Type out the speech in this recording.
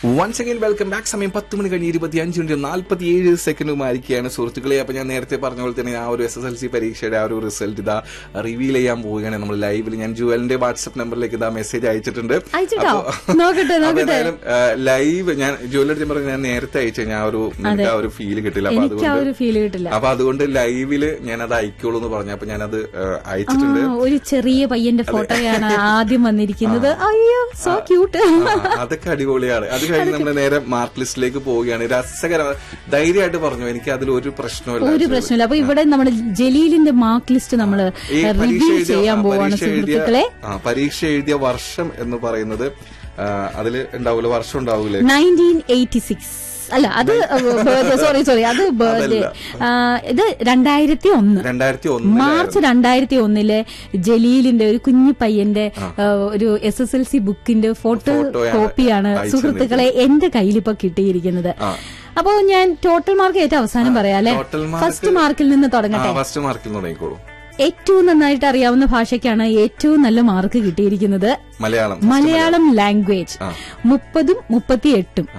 Once again welcome back സമയം പത്ത് മണി കഴിഞ്ഞ് ഇരുപത്തി അഞ്ച് മിനിറ്റ് നാൽപ്പത്തി ഏഴ് സെക്കൻഡുമായിരിക്കുകയാണ് സുഹൃത്തുക്കളെ അപ്പൊ ഞാൻ നേരത്തെ പറഞ്ഞ പോലെ തന്നെ ആ ഒരു എസ് എസ് എൽ സി പരീക്ഷയുടെ ആ ഒരു റിസൾട്ട് ഇതാ റിവീൽ ചെയ്യാൻ പോവുകയാണ് നമ്മൾ ലൈവിൽ ഞാൻ ജുവലിന്റെ വാട്സ്ആപ്പ് നമ്പറിലേക്ക് ഇതാ മെസ്സേജ് അയച്ചിട്ടുണ്ട് അയച്ചിട്ടോ? അപ്പൊ- നോക്കട്ടെ, അപ്പൊ നോക്കട്ടെ. എന്തായാലും ലൈവ് ഞാൻ ജുവലടുത്ത് പറഞ്ഞു ഞാൻ നേരത്തെ അയച്ചു ഞാൻ ആ ഒരു നിനക്ക് ആ ഒരു ഫീൽ കിട്ടില്ല അപ്പൊ എനിക്ക് ആ ഒരു അതുകൊണ്ട് ഫീൽ കിട്ടില്ല അപ്പൊ അതുകൊണ്ട് ലൈവില് ഞാൻ അത് അയക്കുള്ളൂ എന്ന് പറഞ്ഞു അപ്പൊ ഞാനത് ഏഹ്, അയച്ചിട്ടുണ്ട് ആ, ഒരു ചെറിയ പയ്യന്റെ ഫോട്ടോയാണ് ആദ്യം വന്നിരിക്കുന്നത് അയ്യോ സോ ക്യൂട്ട് ആ, അതൊക്കെ അടിപൊളിയാണ് അത് കഴിഞ്ഞ് നമ്മൾ നേരെ മാർക്ക് ലിസ്റ്റിലേക്ക് പോവുകയാണ് രസകര ധൈര്യമായിട്ട് പറഞ്ഞു എനിക്ക് അതിൽ ഒരു പ്രശ്നമില്ല ഒരു പ്രശ്നമില്ല അപ്പൊ ഇവിടെ നമ്മുടെ ജലീലിന്റെ മാർക്ക് ലിസ്റ്റ് നമ്മൾ ഈ പരീക്ഷ റിവീൽ എഴുതിയ ചെയ്യാൻ ആ, പോവാണ് പരീക്ഷ എഴുതിയ സുഹൃത്തുക്കളെ ആ, പരീക്ഷ എഴുതിയ വർഷം എന്ന് പറയുന്നത് ആ, അതില് ഉണ്ടാവൂല വർഷം ഉണ്ടാവൂലേ നയൻറ്റീൻ എയ്റ്റി സിക്സ് അല്ല അത് സോറി സോറി അത് ബർത്ത്ഡേ ഇത് രണ്ടായിരത്തി ഒന്ന് രണ്ടായിരത്തി ഒന്ന് മാർച്ച് രണ്ടായിരത്തി ഒന്നിലെ ജലീലിന്റെ ഒരു കുഞ്ഞു പയ്യന്റെ ആ, ഒരു എസ് എസ് എൽ സി ബുക്കിന്റെ ഫോട്ടോ ഫോട്ടോയാണ് കോപ്പിയാണ് അയച്ചു സുഹൃത്തുക്കളെ എന്റെ കയ്യിൽ ഇപ്പൊ കിട്ടിയിരിക്കുന്നത് ആ. അപ്പോ ഞാൻ ടോട്ടൽ മാർക്ക് ഏറ്റവും അവസാനം പറയാം അല്ലെ ടോട്ടൽ മാർക്ക് ഫസ്റ്റ് മാർക്കിൽ നിന്ന് തുടങ്ങട്ടെ ഫസ്റ്റ് മാർക്കിൽ തുടങ്ങിക്കോളൂ ഏറ്റവും നന്നായിട്ട് അറിയാവുന്ന ഭാഷയ്ക്കാണ് ഏറ്റവും നല്ല മാർക്ക് കിട്ടിയിരിക്കുന്നത് മലയാളം മലയാളം ലാംഗ്വേജ് ആ. മുപ്പതും മുപ്പത്തി എട്ടും